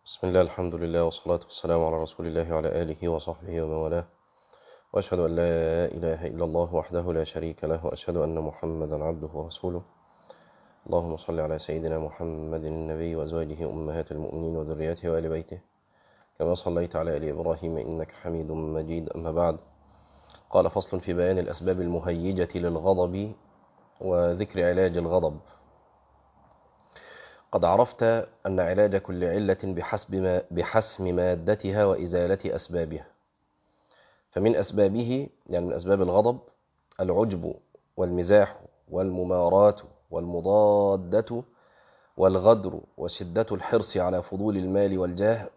بسم الله الحمد لله والصلاة والسلام على رسول الله وعلى آله وصحبه ومن والاه وأشهد أن لا إله إلا الله وحده لا شريك له وأشهد أن محمدا عبده ورسوله اللهم صل على سيدنا محمد النبي وأزواجه أمهات المؤمنين وذرياته وآل بيته كما صليت على آل إبراهيم إنك حميد مجيد أما بعد قال فصل في بيان الأسباب المهيجة للغضب وذكر علاج الغضب قد عرفت أن علاج كل علة بحسب ما بحسم مادتها وإزالة أسبابها فمن أسبابه يعني من أسباب الغضب العجب والمزاح والمماراة والمضادة والغدر وشدة الحرص على فضول المال والجاه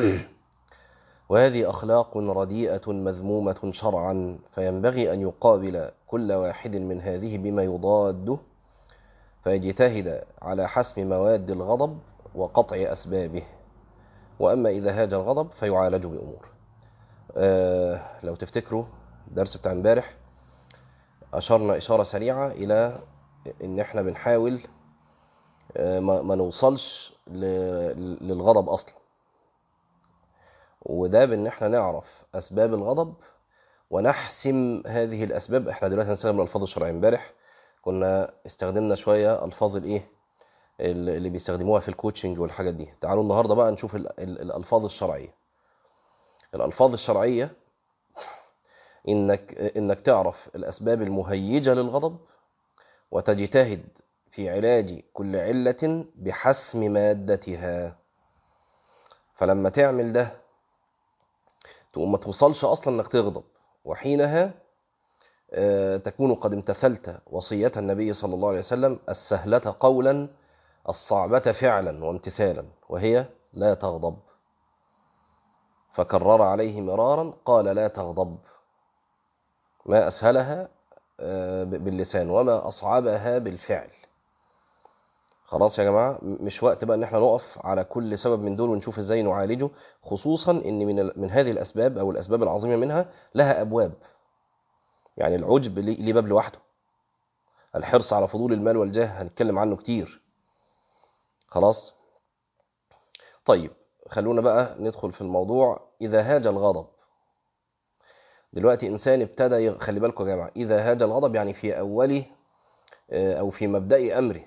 وهذه أخلاق رديئة مذمومة شرعا فينبغي أن يقابل كل واحد من هذه بما يضاده فيجتهد على حسم مواد الغضب وقطع أسبابه وأما إذا هاج الغضب فيعالج بأمور آه لو تفتكروا الدرس بتاع امبارح أشرنا إشارة سريعة إلى إن إحنا بنحاول آه ما, ما نوصلش للغضب أصلا وده بإن إحنا نعرف أسباب الغضب ونحسم هذه الأسباب إحنا دلوقتي هنستخدم الألفاظ الشرعية امبارح كنا استخدمنا شوية ألفاظ الإيه اللي بيستخدموها في الكوتشنج والحاجات دي تعالوا النهاردة بقى نشوف ال ال الألفاظ الشرعية الألفاظ الشرعية إنك, إنك تعرف الأسباب المهيجة للغضب وتجتهد في علاج كل علة بحسم مادتها فلما تعمل ده تقوم ما توصلش أصلا إنك تغضب وحينها تكون قد امتثلت وصية النبي صلى الله عليه وسلم السهلة قولا الصعبة فعلا وامتثالا وهي لا تغضب فكرر عليه مرارا قال لا تغضب ما أسهلها باللسان وما أصعبها بالفعل خلاص يا جماعة مش وقت بقى ان احنا نقف على كل سبب من دول ونشوف ازاي نعالجه خصوصا ان من, من هذه الأسباب أو الأسباب العظيمة منها لها أبواب يعني العجب ليه باب لوحده الحرص على فضول المال والجاه هنتكلم عنه كتير خلاص طيب خلونا بقى ندخل في الموضوع إذا هاج الغضب دلوقتي إنسان ابتدى خلي بالكم يا جماعة إذا هاج الغضب يعني في أوله أو في مبدأ أمره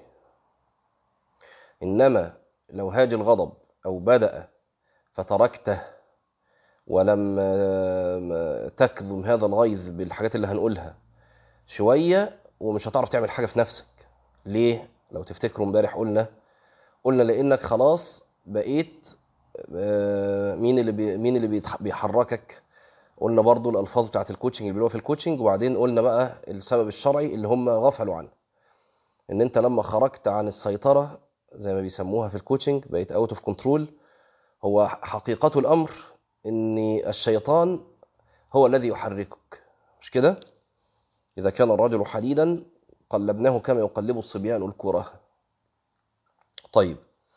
إنما لو هاج الغضب أو بدأ فتركته ولم تكظم هذا الغيظ بالحاجات اللي هنقولها شوية ومش هتعرف تعمل حاجة في نفسك ليه؟ لو تفتكروا امبارح قلنا قلنا لأنك خلاص بقيت مين اللي بي مين اللي بيحركك قلنا برضو الألفاظ بتاعت الكوتشنج اللي بيقولوها في الكوتشنج وبعدين قلنا بقى السبب الشرعي اللي هم غفلوا عنه ان انت لما خرجت عن السيطرة زي ما بيسموها في الكوتشنج بقيت اوت اوف كنترول هو حقيقة الأمر ان الشيطان هو الذي يحركك مش كده اذا كان الرجل حديدا قلبناه كما يقلب الصبيان الكره طيب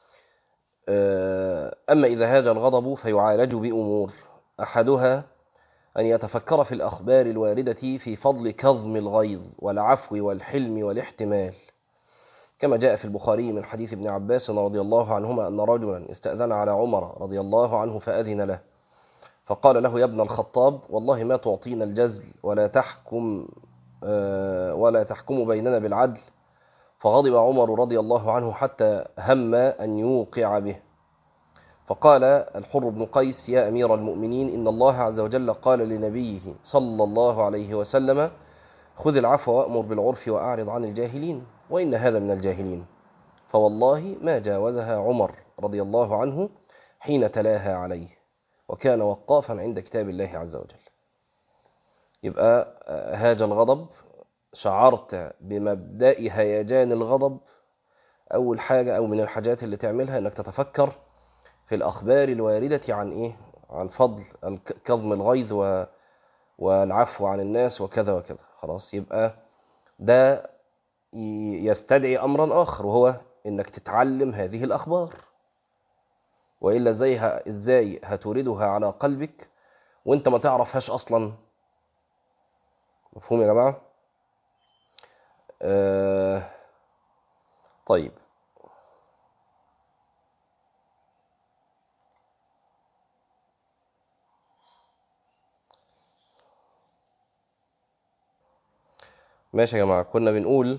اما اذا هاج الغضب فيعالج بامور احدها ان يتفكر في الاخبار الوارده في فضل كظم الغيظ والعفو والحلم والاحتمال كما جاء في البخاري من حديث ابن عباس رضي الله عنهما ان رجلا استاذن على عمر رضي الله عنه فاذن له فقال له يا ابن الخطاب والله ما تعطينا الجزل ولا تحكم ولا تحكم بيننا بالعدل فغضب عمر رضي الله عنه حتى هم أن يوقع به فقال الحر بن قيس يا أمير المؤمنين إن الله عز وجل قال لنبيه صلى الله عليه وسلم خذ العفو وأمر بالعرف وأعرض عن الجاهلين وإن هذا من الجاهلين فوالله ما جاوزها عمر رضي الله عنه حين تلاها عليه وكان وقافا عند كتاب الله عز وجل يبقى هاج الغضب شعرت بمبدأ هيجان الغضب أول حاجة أو من الحاجات اللي تعملها أنك تتفكر في الأخبار الواردة عن إيه؟ عن فضل كظم الغيظ و... والعفو عن الناس وكذا وكذا خلاص يبقى ده يستدعي أمرا آخر وهو أنك تتعلم هذه الأخبار وإلا ازاي ازاي هتوردها على قلبك وانت ما تعرفهاش اصلا مفهوم يا جماعه آه طيب ماشي يا جماعة كنا بنقول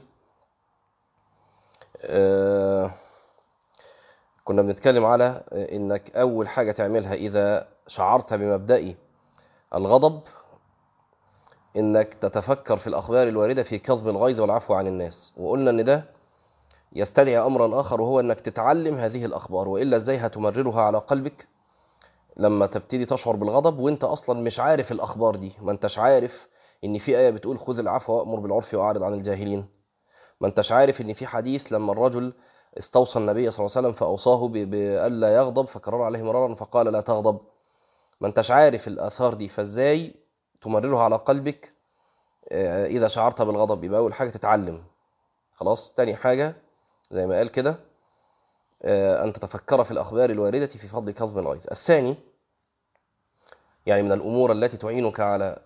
آه كنا بنتكلم على انك اول حاجة تعملها اذا شعرت بمبدئي الغضب انك تتفكر في الاخبار الواردة في كظم الغيظ والعفو عن الناس وقلنا ان ده يستدعي امرا اخر وهو انك تتعلم هذه الاخبار والا ازاي هتمررها على قلبك لما تبتدي تشعر بالغضب وانت اصلا مش عارف الاخبار دي ما انتش عارف ان في ايه بتقول خذ العفو وامر بالعرف واعرض عن الجاهلين ما انتش عارف ان في حديث لما الرجل استوصى النبي صلى الله عليه وسلم فاوصاه بالا يغضب فكرر عليه مرارا فقال لا تغضب ما انتش عارف الاثار دي فازاي تمررها على قلبك اذا شعرت بالغضب يبقى اول حاجه تتعلم خلاص تاني حاجه زي ما قال كده أن تتفكر في الأخبار الواردة في فضل كظم الغيظ الثاني يعني من الأمور التي تعينك على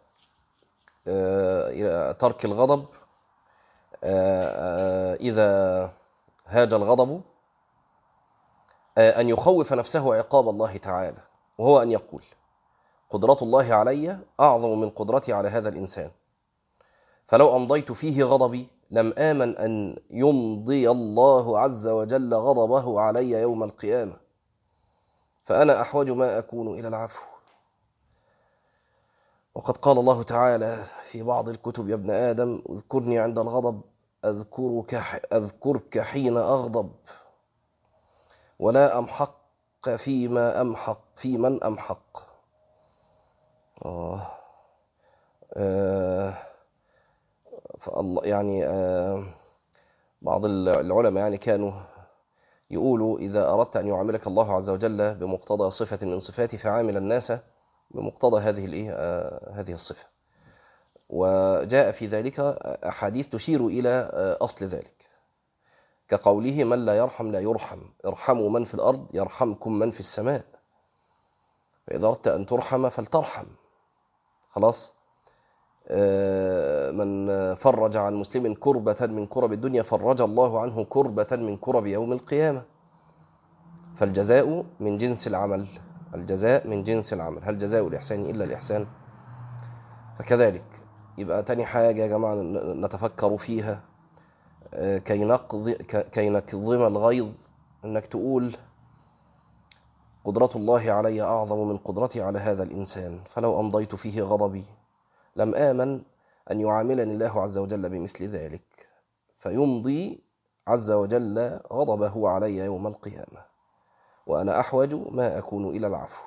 ترك الغضب إذا هاج الغضب أن يخوف نفسه عقاب الله تعالى وهو أن يقول قدرة الله علي أعظم من قدرتي على هذا الإنسان فلو أمضيت فيه غضبي لم آمن أن يمضي الله عز وجل غضبه علي يوم القيامة فأنا أحوج ما أكون إلى العفو وقد قال الله تعالى في بعض الكتب يا ابن آدم اذكرني عند الغضب أذكرك, أذكرك حين أغضب ولا أمحق فيما أمحق في من أمحق آه. آه. فالله يعني آه بعض العلماء يعني كانوا يقولوا إذا أردت أن يعاملك الله عز وجل بمقتضى صفة من صفاته فعامل الناس بمقتضى هذه الإيه آه هذه الصفة وجاء في ذلك أحاديث تشير إلى أصل ذلك كقوله من لا يرحم لا يرحم ارحموا من في الأرض يرحمكم من في السماء فإذا أردت أن ترحم فلترحم خلاص من فرج عن مسلم كربة من كرب الدنيا فرج الله عنه كربة من كرب يوم القيامة فالجزاء من جنس العمل الجزاء من جنس العمل هل جزاء الإحسان إلا الإحسان فكذلك يبقى تاني حاجة يا جماعة نتفكر فيها كي, نقضي كي نكظم الغيظ انك تقول قدرة الله علي أعظم من قدرتي على هذا الإنسان فلو أمضيت فيه غضبي لم آمن أن يعاملني الله عز وجل بمثل ذلك فيمضي عز وجل غضبه علي يوم القيامة وأنا أحوج ما أكون إلى العفو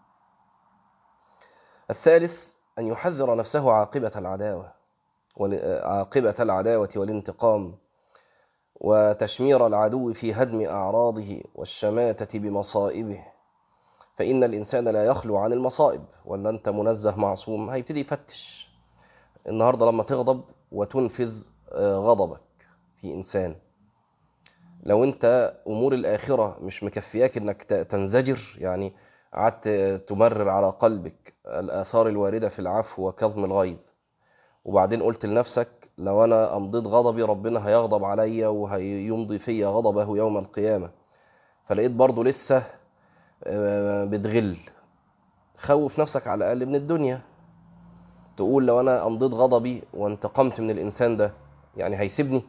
الثالث أن يحذر نفسه عاقبة العداوة عاقبة العداوة والانتقام وتشمير العدو في هدم أعراضه والشماتة بمصائبه فإن الإنسان لا يخلو عن المصائب ولا أنت منزه معصوم هيبتدي يفتش النهاردة لما تغضب وتنفذ غضبك في إنسان لو أنت أمور الآخرة مش مكفياك أنك تنزجر يعني قعدت تمرر على قلبك الآثار الواردة في العفو وكظم الغيظ وبعدين قلت لنفسك لو أنا أمضيت غضبي ربنا هيغضب عليا وهيمضي فيا غضبه يوم القيامة فلقيت برضو لسه بتغل خوف نفسك على الأقل من الدنيا تقول لو أنا أمضيت غضبي وانتقمت من الإنسان ده يعني هيسيبني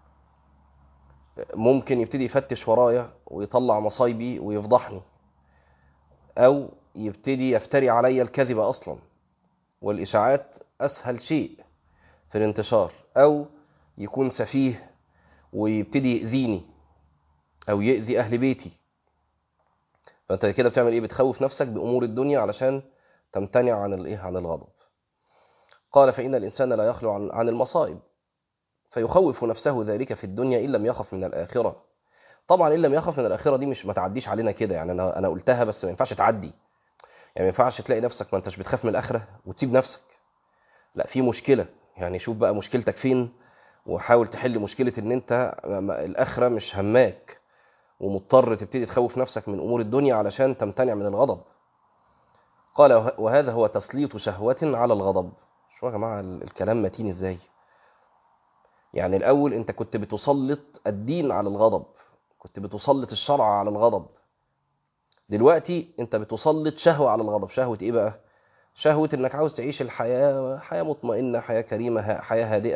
ممكن يبتدي يفتش ورايا ويطلع مصايبي ويفضحني أو يبتدي يفتري عليا الكذب أصلا والإشاعات أسهل شيء في الانتشار أو يكون سفيه ويبتدي يأذيني أو يأذي أهل بيتي فأنت كده بتعمل إيه بتخوف نفسك بأمور الدنيا علشان تمتنع عن الإيه عن الغضب قال فإن الإنسان لا يخلو عن, عن المصائب فيخوف نفسه ذلك في الدنيا إن لم يخف من الآخرة طبعا إن لم يخف من الآخرة دي مش ما تعديش علينا كده يعني أنا أنا قلتها بس ما ينفعش تعدي يعني ما ينفعش تلاقي نفسك ما أنتش بتخاف من الآخرة وتسيب نفسك لا في مشكلة يعني شوف بقى مشكلتك فين وحاول تحل مشكلة ان انت الاخرة مش هماك ومضطر تبتدي تخوف نفسك من امور الدنيا علشان تمتنع من الغضب قال وهذا هو تسليط شهوة على الغضب شو يا جماعة الكلام متين ازاي يعني الاول انت كنت بتسلط الدين على الغضب كنت بتسلط الشرع على الغضب دلوقتي انت بتسلط شهوة على الغضب شهوة ايه بقى شهوة انك عاوز تعيش الحياة حياة مطمئنة حياة كريمة حياة هادئة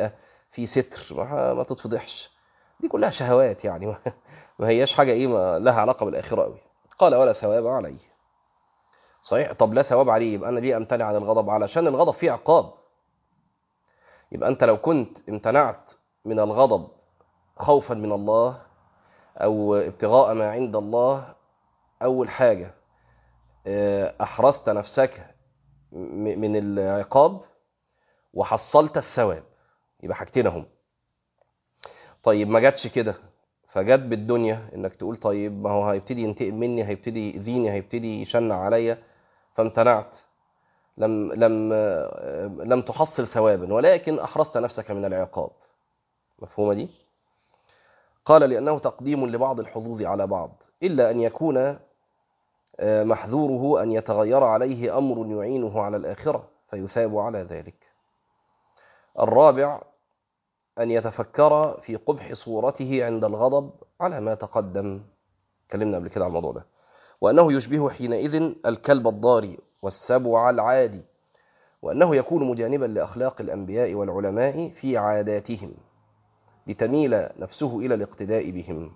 في ستر ما, ما تتفضحش دي كلها شهوات يعني ما هياش حاجة إيه ما لها علاقة بالآخرة قوي قال ولا ثواب عليه صحيح طب لا ثواب عليه يبقى أنا ليه أمتنع عن الغضب علشان الغضب فيه عقاب يبقى أنت لو كنت امتنعت من الغضب خوفا من الله أو ابتغاء ما عند الله أول حاجة أحرزت نفسك من العقاب وحصلت الثواب يبقى حاجتين اهم طيب ما جاتش كده فجت بالدنيا انك تقول طيب ما هو هيبتدي ينتقم مني هيبتدي يأذيني هيبتدي يشنع عليا فامتنعت لم لم لم تحصل ثوابا ولكن احرزت نفسك من العقاب مفهومه دي قال لانه تقديم لبعض الحظوظ على بعض الا ان يكون محذوره ان يتغير عليه امر يعينه على الاخره فيثاب على ذلك الرابع أن يتفكر في قبح صورته عند الغضب على ما تقدم كلمنا قبل كده على الموضوع ده وأنه يشبه حينئذ الكلب الضاري والسبع العادي وأنه يكون مجانبا لأخلاق الأنبياء والعلماء في عاداتهم لتميل نفسه إلى الاقتداء بهم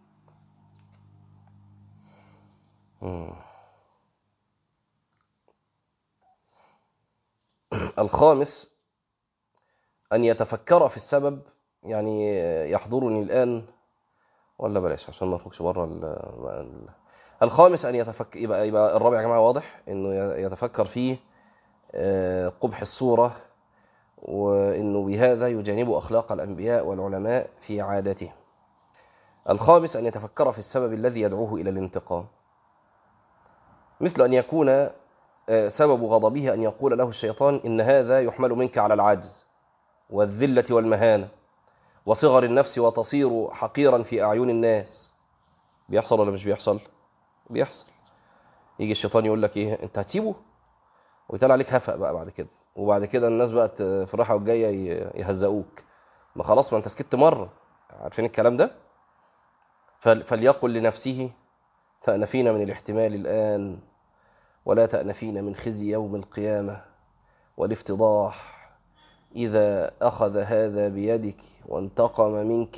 الخامس أن يتفكر في السبب يعني يحضرني الآن ولا بلاش عشان ما نخرجش بره الخامس أن يتفكر يبقى, يبقى الرابع يا جماعة واضح إنه يتفكر في قبح الصورة وإنه بهذا يجانب أخلاق الأنبياء والعلماء في عادته الخامس أن يتفكر في السبب الذي يدعوه إلى الانتقام مثل أن يكون سبب غضبه أن يقول له الشيطان إن هذا يحمل منك على العجز والذلة والمهانة وصغر النفس وتصير حقيرا في أعين الناس بيحصل ولا مش بيحصل بيحصل يجي الشيطان يقول لك ايه انت هتسيبه ويطلع عليك هفق بقى بعد كده وبعد كده الناس بقت في الراحه والجايه يهزقوك ما خلاص ما انت سكت مره عارفين الكلام ده فليقل لنفسه تأنفين من الاحتمال الآن ولا تأنفين من خزي يوم القيامة والافتضاح إذا أخذ هذا بيدك وانتقم منك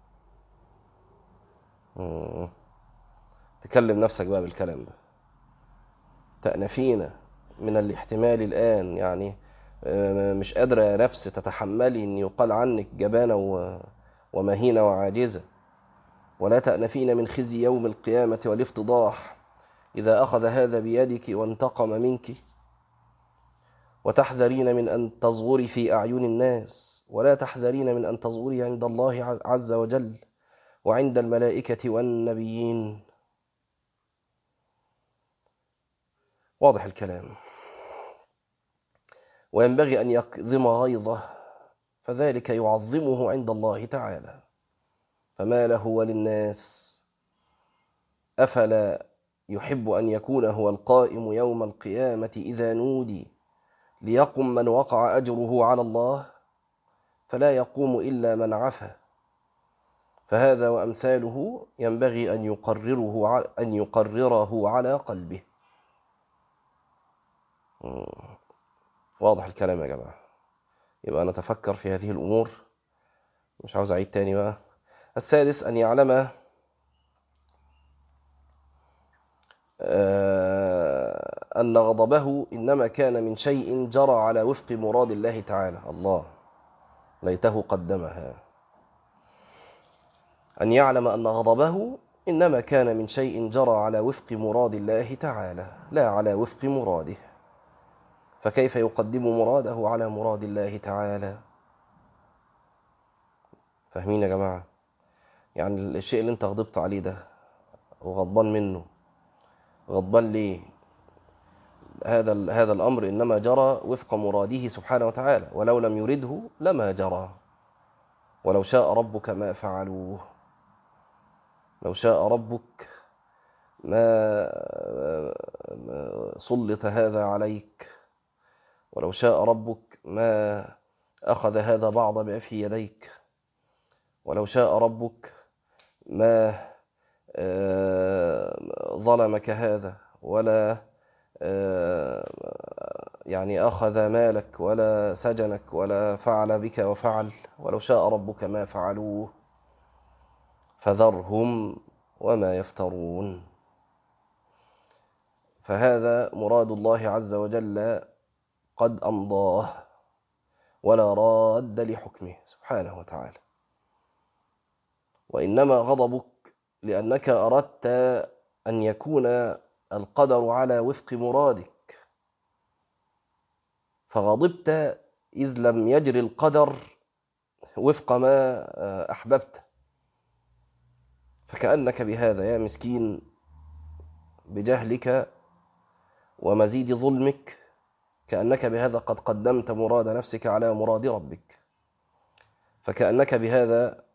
تكلم نفسك بقى بالكلام ده تأنفين من الاحتمال الآن يعني مش قادرة يا نفس تتحملي أن يقال عنك جبانة ومهينة وعاجزة ولا تأنفين من خزي يوم القيامة والافتضاح إذا أخذ هذا بيدك وانتقم منك وتحذرين من أن تصغري في أعين الناس ولا تحذرين من أن تصغري عند الله عز وجل وعند الملائكة والنبيين واضح الكلام وينبغي أن يكظم غيظه فذلك يعظمه عند الله تعالى فما له وللناس أفلا يحب أن يكون هو القائم يوم القيامة إذا نودي ليقم من وقع أجره على الله فلا يقوم إلا من عفا فهذا وأمثاله ينبغي أن يقرره أن يقرره على قلبه واضح الكلام يا جماعة يبقى نتفكر في هذه الأمور مش عاوز أعيد تاني بقى السادس أن يعلم أن غضبه إنما كان من شيء جرى على وفق مراد الله تعالى الله ليته قدمها أن يعلم أن غضبه إنما كان من شيء جرى على وفق مراد الله تعالى لا على وفق مراده فكيف يقدم مراده على مراد الله تعالى فاهمين يا جماعة يعني الشيء اللي انت غضبت عليه ده وغضبان منه غضبان ليه هذا هذا الأمر إنما جرى وفق مراده سبحانه وتعالى ولو لم يرده لما جرى ولو شاء ربك ما فعلوه لو شاء ربك ما سلط هذا عليك ولو شاء ربك ما أخذ هذا بعض ما في يديك ولو شاء ربك ما ظلمك هذا ولا يعني أخذ مالك ولا سجنك ولا فعل بك وفعل ولو شاء ربك ما فعلوه فذرهم وما يفترون فهذا مراد الله عز وجل قد أمضاه ولا راد لحكمه سبحانه وتعالى وإنما غضبك لأنك أردت أن يكون القدر على وفق مرادك فغضبت إذ لم يجري القدر وفق ما أحببت فكأنك بهذا يا مسكين بجهلك ومزيد ظلمك كأنك بهذا قد قدمت مراد نفسك على مراد ربك فكأنك بهذا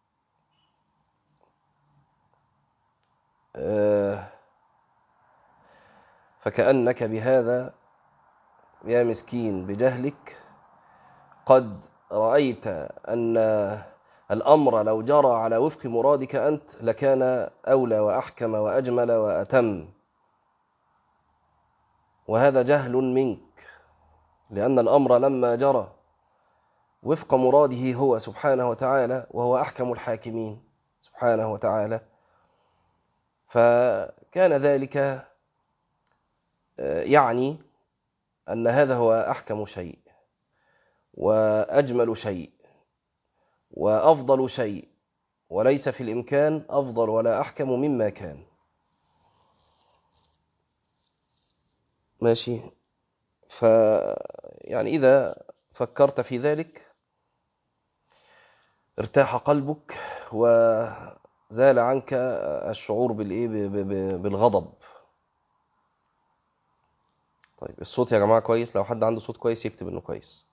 فكأنك بهذا يا مسكين بجهلك قد رأيت أن الأمر لو جرى على وفق مرادك أنت لكان أولى وأحكم وأجمل وأتم وهذا جهل منك لأن الأمر لما جرى وفق مراده هو سبحانه وتعالى وهو أحكم الحاكمين سبحانه وتعالى فكان ذلك يعني أن هذا هو أحكم شيء وأجمل شيء وأفضل شيء وليس في الإمكان أفضل ولا أحكم مما كان ماشي ف يعني إذا فكرت في ذلك ارتاح قلبك وزال عنك الشعور بالإيه بالغضب طيب الصوت يا جماعة كويس لو حد عنده صوت كويس يكتب إنه كويس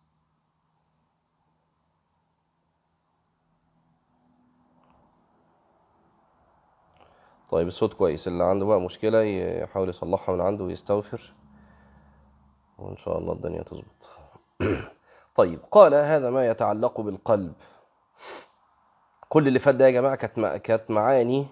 طيب الصوت كويس اللي عنده بقى مشكلة يحاول يصلحها من عنده ويستغفر وإن شاء الله الدنيا تظبط طيب قال هذا ما يتعلق بالقلب كل اللي فات ده يا جماعة كانت كانت معاني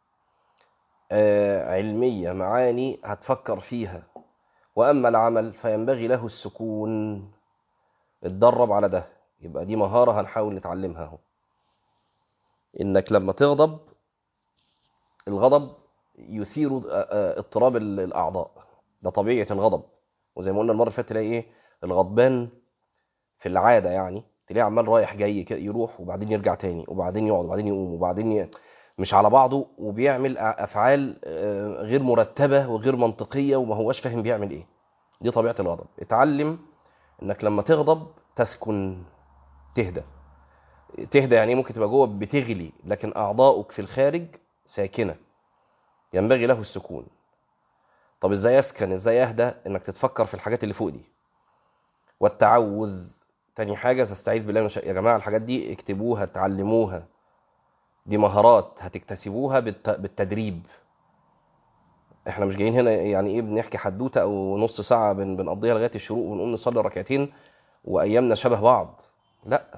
علمية معاني هتفكر فيها وأما العمل فينبغي له السكون اتدرب على ده يبقى دي مهارة هنحاول نتعلمها اهو إنك لما تغضب الغضب يثير اضطراب الأعضاء ده طبيعة الغضب وزي ما قلنا المرة اللي فاتت تلاقي إيه الغضبان في العادة يعني تلاقيه عمال رايح جاي يروح وبعدين يرجع تاني وبعدين يقعد وبعدين يقوم وبعدين ي... مش على بعضه وبيعمل افعال غير مرتبه وغير منطقيه وما هوش فاهم بيعمل ايه دي طبيعه الغضب اتعلم انك لما تغضب تسكن تهدى تهدى يعني ممكن تبقى جوه بتغلي لكن اعضاؤك في الخارج ساكنه ينبغي له السكون طب ازاي اسكن ازاي اهدى انك تتفكر في الحاجات اللي فوق دي والتعوذ تاني حاجه تستعيذ بالله من يا جماعه الحاجات دي اكتبوها تعلموها دي مهارات هتكتسبوها بالتدريب احنا مش جايين هنا يعني ايه بنحكي حدوته او نص ساعه بن بنقضيها لغايه الشروق ونقوم نصلي ركعتين وايامنا شبه بعض لا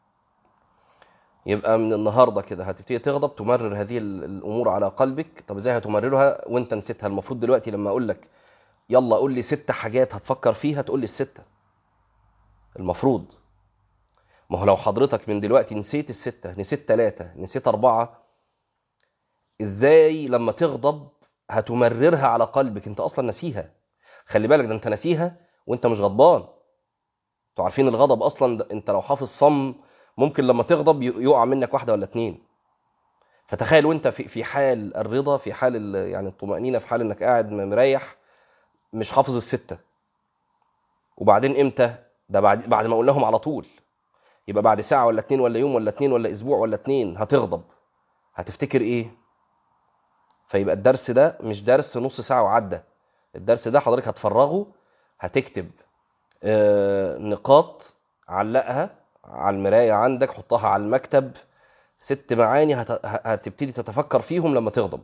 يبقى من النهارده كده هتبتدي تغضب تمرر هذه الامور على قلبك طب ازاي هتمررها وانت نسيتها المفروض دلوقتي لما اقول لك يلا قول لي ست حاجات هتفكر فيها تقول لي السته المفروض ما هو لو حضرتك من دلوقتي نسيت الستة نسيت ثلاثة نسيت أربعة إزاي لما تغضب هتمررها على قلبك أنت أصلا نسيها خلي بالك ده أنت نسيها وأنت مش غضبان أنتوا عارفين الغضب أصلا أنت لو حافظ صم ممكن لما تغضب يقع منك واحدة ولا اتنين فتخيل وأنت في في حال الرضا في حال يعني الطمأنينة في حال إنك قاعد مريح مش حافظ الستة وبعدين إمتى ده بعد بعد ما قلناهم على طول يبقى بعد ساعة ولا اتنين ولا يوم ولا اتنين ولا اسبوع ولا اتنين هتغضب هتفتكر ايه فيبقى الدرس ده مش درس نص ساعة وعدى الدرس ده حضرتك هتفرغه هتكتب آه نقاط علقها على المراية عندك حطها على المكتب ست معاني هت... هتبتدي تتفكر فيهم لما تغضب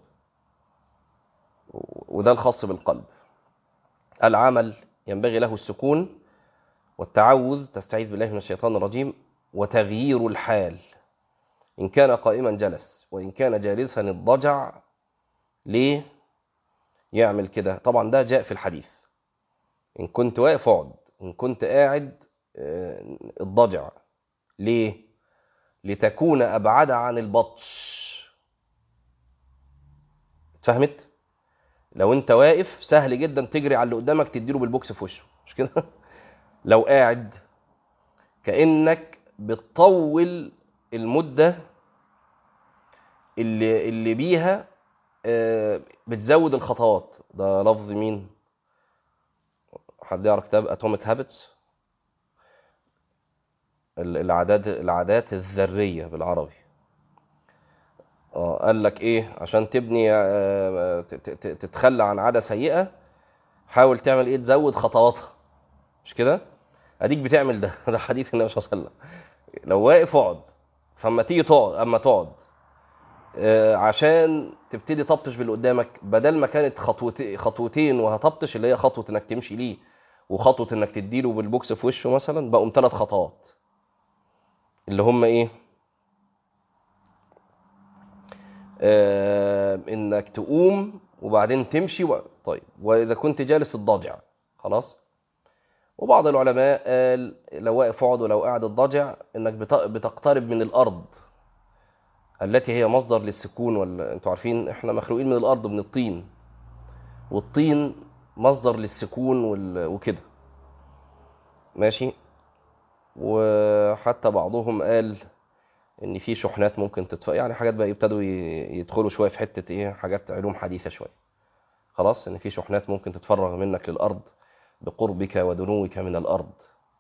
وده الخاص بالقلب العمل ينبغي له السكون والتعوذ تستعيذ بالله من الشيطان الرجيم وتغيير الحال إن كان قائما جلس وإن كان جالسا اضطجع ليه يعمل كده طبعا ده جاء في الحديث إن كنت واقف اقعد إن كنت قاعد آه، اضطجع ليه؟ لتكون أبعد عن البطش فهمت؟ لو أنت واقف سهل جدا تجري على اللي قدامك تديله بالبوكس في وشه مش كده؟ لو قاعد كأنك بتطول المدة اللي اللي بيها آه، بتزود الخطوات ده لفظ مين؟ حد يعرف كتاب اتوميك هابتس العادات العادات الذريه بالعربي اه قال لك ايه عشان تبني آه، ت- ت- تتخلى عن عاده سيئه حاول تعمل ايه تزود خطواتها مش كده اديك بتعمل ده ده حديث النبي صلى الله عليه وسلم لو واقف اقعد فاما تيجي تقعد اما تقعد آه، عشان تبتدي تبطش باللي قدامك بدل ما كانت خطوتين خطوتين وهتبطش اللي هي خطوه انك تمشي ليه وخطوه انك تديله بالبوكس في وشه مثلا بقوا ثلاث خطوات اللي هم ايه آه انك تقوم وبعدين تمشي و... طيب واذا كنت جالس الضجع خلاص وبعض العلماء قال لو واقف اقعد ولو قاعد الضجع انك بت... بتقترب من الارض التي هي مصدر للسكون ولا انتوا عارفين احنا مخلوقين من الارض من الطين والطين مصدر للسكون وال... وكده ماشي وحتى بعضهم قال ان في شحنات ممكن تتفق يعني حاجات بقى يبتدوا ي- يدخلوا شويه في حته ايه حاجات علوم حديثه شويه خلاص ان في شحنات ممكن تتفرغ منك للارض بقربك ودنوك من الارض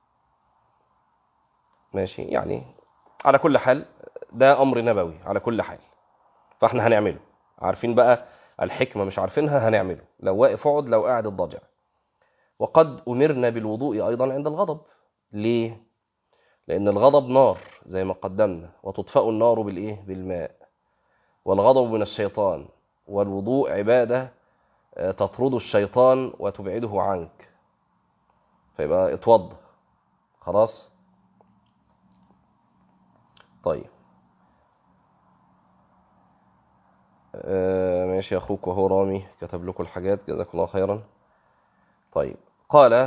ماشي يعني على كل حال ده امر نبوي على كل حال فاحنا هنعمله عارفين بقى الحكمه مش عارفينها هنعمله لو واقف اقعد لو قاعد الضجع وقد امرنا بالوضوء ايضا عند الغضب ليه لان الغضب نار زي ما قدمنا وتطفأ النار بالايه بالماء والغضب من الشيطان والوضوء عباده آه، تطرد الشيطان وتبعده عنك فيبقى اتوضى خلاص طيب آه، ماشي اخوك وهو رامي كتب لكم الحاجات جزاكم الله خيرا طيب قال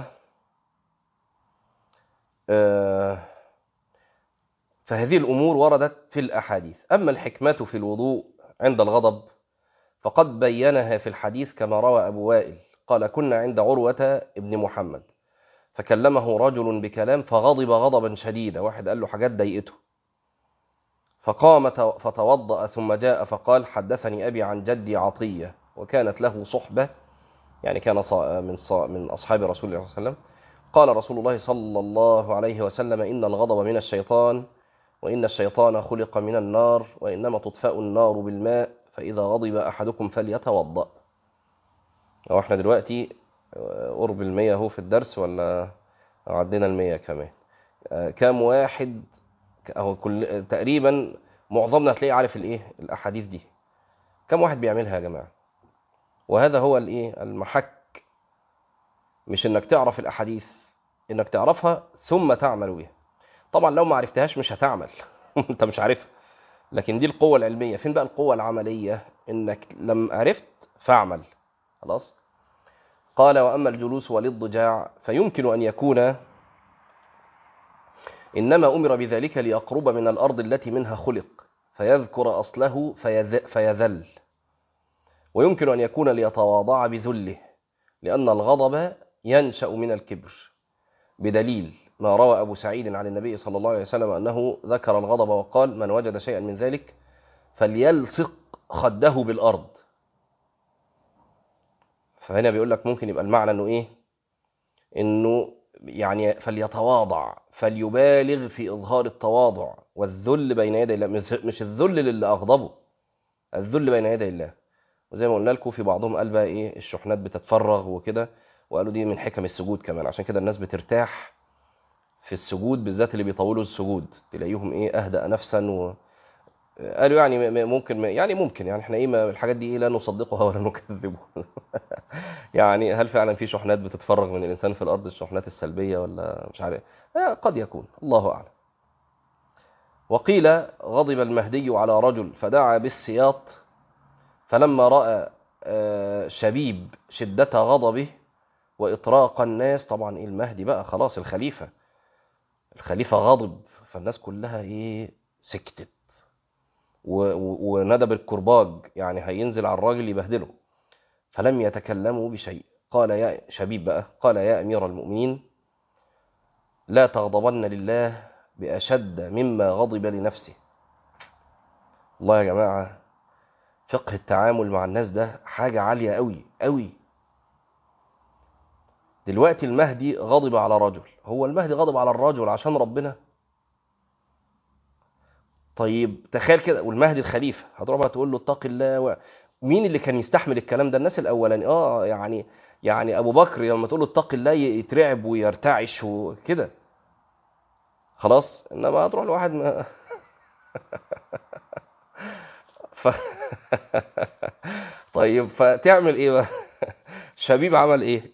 آه، فهذه الأمور وردت في الأحاديث أما الحكمة في الوضوء عند الغضب فقد بينها في الحديث كما روى أبو وائل قال كنا عند عروة ابن محمد فكلمه رجل بكلام فغضب غضبا شديدا واحد قال له حاجات ضايقته فقام تو- فتوضأ ثم جاء فقال حدثني أبي عن جدي عطية وكانت له صحبة يعني كان صا- من صا- من أصحاب رسول الله صلى الله عليه وسلم قال رسول الله صلى الله عليه وسلم إن الغضب من الشيطان وإن الشيطان خلق من النار وإنما تطفأ النار بالماء فإذا غضب أحدكم فليتوضأ لو احنا دلوقتي آه، قرب المية اهو في الدرس ولا عدينا المية كمان آه، كام واحد اهو كل تقريبا معظمنا هتلاقيه عارف الايه الاحاديث دي كم واحد بيعملها يا جماعه وهذا هو الايه المحك مش انك تعرف الاحاديث انك تعرفها ثم تعمل بها طبعا لو ما عرفتهاش مش هتعمل انت مش عارفها لكن دي القوه العلميه فين بقى القوه العمليه انك لم عرفت فاعمل خلاص قال واما الجلوس والاضطجاع فيمكن ان يكون انما امر بذلك ليقرب من الارض التي منها خلق فيذكر اصله فيذ- فيذل ويمكن ان يكون ليتواضع بذله لان الغضب ينشا من الكبر بدليل ما روى ابو سعيد عن النبي صلى الله عليه وسلم انه ذكر الغضب وقال من وجد شيئا من ذلك فليلصق خده بالارض فهنا بيقول لك ممكن يبقى المعنى انه ايه انه يعني فليتواضع فليبالغ في اظهار التواضع والذل بين يدي الله مش- مش الذل للي اغضبه الذل بين يدي الله وزي ما قلنا لكم في بعضهم قال بقى ايه الشحنات بتتفرغ وكده وقالوا دي من حكم السجود كمان عشان كده الناس بترتاح في السجود بالذات اللي بيطولوا السجود تلاقيهم ايه اهدأ نفسا و... قالوا يعني م- م- ممكن يعني ممكن يعني احنا ايه ما الحاجات دي ايه لا نصدقها ولا نكذبها يعني هل فعلا في شحنات بتتفرغ من الانسان في الارض الشحنات السلبيه ولا مش عارف آه، قد يكون الله اعلم وقيل غضب المهدي على رجل فدعا بالسياط فلما راى آه، شبيب شده غضبه وإطراق الناس طبعا إيه المهدي بقى خلاص الخليفة الخليفة غضب فالناس كلها إيه سكتت و- و- وندب الكرباج يعني هينزل على الراجل يبهدله فلم يتكلموا بشيء قال يا شبيب بقى قال يا أمير المؤمنين لا تغضبن لله بأشد مما غضب لنفسه والله يا جماعة فقه التعامل مع الناس ده حاجة عالية قوي قوي دلوقتي المهدي غضب على رجل هو المهدي غضب على الرجل عشان ربنا طيب تخيل كده والمهدي الخليفة هتروح بقى تقول له اتق الله و... مين اللي كان يستحمل الكلام ده الناس الاولاني اه يعني يعني ابو بكر لما تقول له اتق الله يترعب ويرتعش وكده خلاص انما هتروح لواحد ما ف... طيب فتعمل ايه بقى شبيب عمل ايه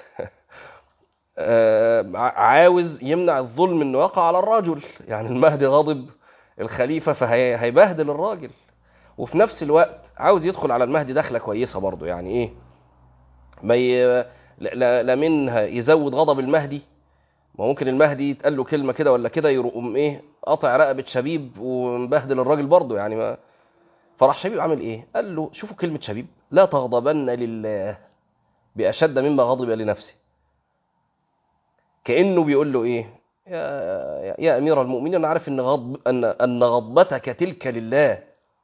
آه، عاوز يمنع الظلم انه يقع على الرجل يعني المهدي غضب الخليفة فهيبهدل الراجل وفي نفس الوقت عاوز يدخل على المهدي دخلة كويسة برضه يعني ايه ما ي... لا, لا منها يزود غضب المهدي ما ممكن المهدي يتقال له كلمة كده ولا كده يقوم ايه قطع رقبة شبيب ومبهدل الراجل برضه يعني ما فراح شبيب عامل ايه قال له شوفوا كلمة شبيب لا تغضبن لله بأشد مما غضب لنفسه كأنه بيقول له ايه يا, يا أمير المؤمنين أنا عارف أن, غضب أن, أن غضبتك تلك لله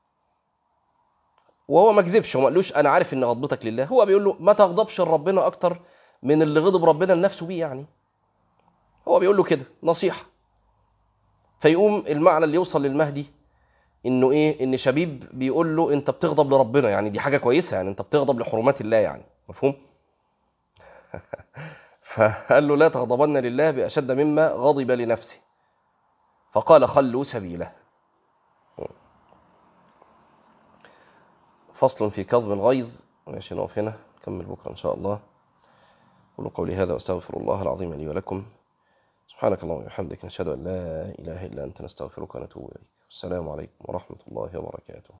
وهو ما كذبش هو ما قالوش أنا عارف أن غضبتك لله هو بيقول له ما تغضبش لربنا أكتر من اللي غضب ربنا لنفسه بيه يعني هو بيقول له كده نصيحة فيقوم المعنى اللي يوصل للمهدي انه ايه ان شبيب بيقول له انت بتغضب لربنا يعني دي حاجه كويسه يعني انت بتغضب لحرمات الله يعني مفهوم فقال له لا تغضبن لله باشد مما غضب لنفسه فقال خلوا سبيله فصل في كظم الغيظ ماشي نقف هنا نكمل بكره ان شاء الله قولوا قولي هذا واستغفر الله العظيم لي ولكم سبحانك اللهم وبحمدك نشهد ان لا اله الا انت نستغفرك ونتوب اليك السلام عليكم ورحمه الله وبركاته